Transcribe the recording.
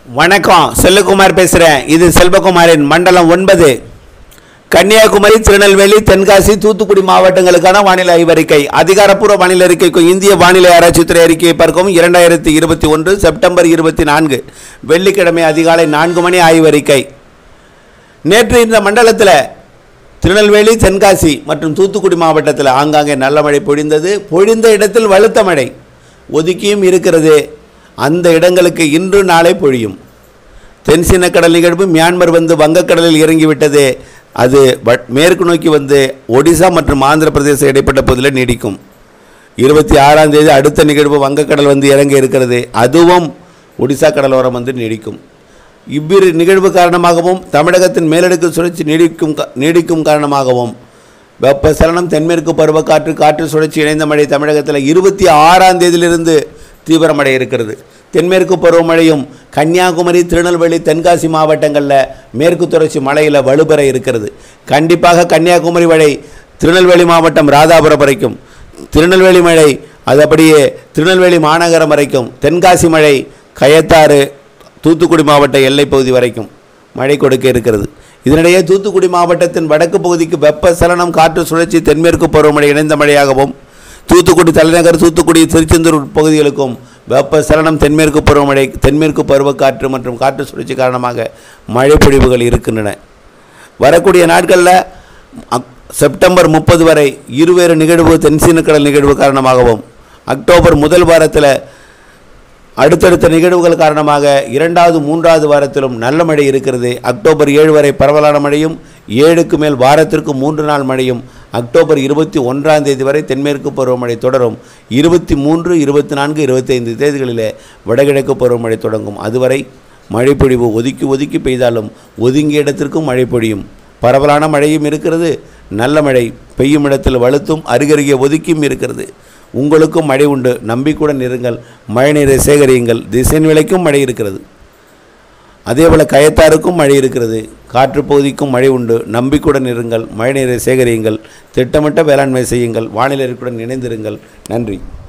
வணக்கம் செல்வகுமார் பேசுகிறேன் இது செல்வகுமாரின் மண்டலம் ஒன்பது கன்னியாகுமரி திருநெல்வேலி தென்காசி தூத்துக்குடி மாவட்டங்களுக்கான வானிலை ஆய்வறிக்கை அதிகாரப்பூர்வ வானிலை அறிக்கைக்கும் இந்திய வானிலை ஆராய்ச்சித்துறை அறிக்கையை பார்க்கவும் இரண்டாயிரத்தி இருபத்தி ஒன்று செப்டம்பர் இருபத்தி நான்கு வெள்ளிக்கிழமை அதிகாலை நான்கு மணி ஆய்வறிக்கை நேற்று இந்த மண்டலத்தில் திருநெல்வேலி தென்காசி மற்றும் தூத்துக்குடி மாவட்டத்தில் ஆங்காங்கே நல்ல மழை பொழிந்தது பொழிந்த இடத்தில் வலுத்த மழை ஒதுக்கியும் இருக்கிறது அந்த இடங்களுக்கு இன்று நாளை பொழியும் தென்சீன கடல் நிகழ்வு மியான்மர் வந்து வங்கக்கடலில் இறங்கிவிட்டது அது வ- மேற்கு நோக்கி வந்து ஒடிசா மற்றும் ஆந்திர பிரதேச இடைப்பட்ட பகுதியில் நீடிக்கும் இருபத்தி ஆறாம் தேதி அடுத்த நிகழ்வு வங்கக்கடல் வந்து இறங்க இருக்கிறது அதுவும் ஒடிசா கடலோரம் வந்து நீடிக்கும் இவ்விரு நிகழ்வு காரணமாகவும் தமிழகத்தின் மேலடுக்கு சுழற்சி நீடிக்கும் கா- நீடிக்கும் காரணமாகவும் வெப்பசலனம் தென்மேற்கு பருவக்காற்று காற்று சுழற்சி இணைந்த மழை தமிழகத்தில் இருபத்தி ஆறாம் தேதியிலிருந்து தீவிரமடை இருக்கிறது தென்மேற்கு பருவமழையும் கன்னியாகுமரி திருநெல்வேலி தென்காசி மாவட்டங்களில் மேற்கு தொடர்ச்சி மழையில் வலுப்பெற இருக்கிறது கண்டிப்பாக கன்னியாகுமரி மழை திருநெல்வேலி மாவட்டம் ராதாபுரம் வரைக்கும் திருநெல்வேலி மழை அது அப்படியே திருநெல்வேலி மாநகரம் வரைக்கும் தென்காசி மழை கயத்தாறு தூத்துக்குடி மாவட்ட எல்லைப் பகுதி வரைக்கும் மழை கொடுக்க இருக்கிறது இதனிடையே தூத்துக்குடி மாவட்டத்தின் வடக்கு பகுதிக்கு வெப்பசலனம் காற்று சுழற்சி தென்மேற்கு பருவமழை இணைந்த மழையாகவும் தூத்துக்குடி தலைநகர் தூத்துக்குடி திருச்செந்தூர் பகுதிகளுக்கும் வெப்பசலனம் தென்மேற்கு பருவமழை தென்மேற்கு பருவக்காற்று மற்றும் காற்று சுழற்சி காரணமாக மழை பொழிவுகள் இருக்கின்றன வரக்கூடிய நாட்களில் அக்- செப்டம்பர் முப்பது வரை இருவேறு நிகழ்வு தென்சீனக்கடல் நிகழ்வு காரணமாகவும் அக்டோபர் முதல் வாரத்தில் அடுத்தடுத்த நிகழ்வுகள் காரணமாக இரண்டாவது மூன்றாவது வாரத்திலும் நல்ல மழை இருக்கிறது அக்டோபர் ஏழு வரை பரவலான மழையும் ஏழுக்கு மேல் வாரத்திற்கு மூன்று நாள் மழையும் அக்டோபர் இருபத்தி ஒன்றாம் தேதி வரை தென்மேற்கு பருவமழை தொடரும் இருபத்தி மூன்று இருபத்தி நான்கு இருபத்தைந்து தேதிகளிலே வடகிழக்கு பருவமழை தொடங்கும் அதுவரை மழைப்பொழிவு ஒதுக்கி ஒதுக்கி பெய்தாலும் ஒதுங்கிய இடத்திற்கும் மழை பொழியும் பரவலான மழையும் இருக்கிறது நல்ல மழை பெய்யும் இடத்தில் வலுத்தும் அருகருகே ஒதுக்கியும் இருக்கிறது உங்களுக்கும் மழை உண்டு நம்பிக்கையுடன் இருங்கள் மழை நீரை சேகரியுங்கள் திசைன் விலைக்கும் மழை இருக்கிறது அதேபோல் கயத்தாருக்கும் மழை இருக்கிறது காற்று பகுதிக்கும் மழை உண்டு நம்பிக்கையுடன் இருங்கள் மழை நீரை சேகரியுங்கள் திட்டமிட்ட வேளாண்மை செய்யுங்கள் வானிலை அறிக்கையுடன் இணைந்திருங்கள் நன்றி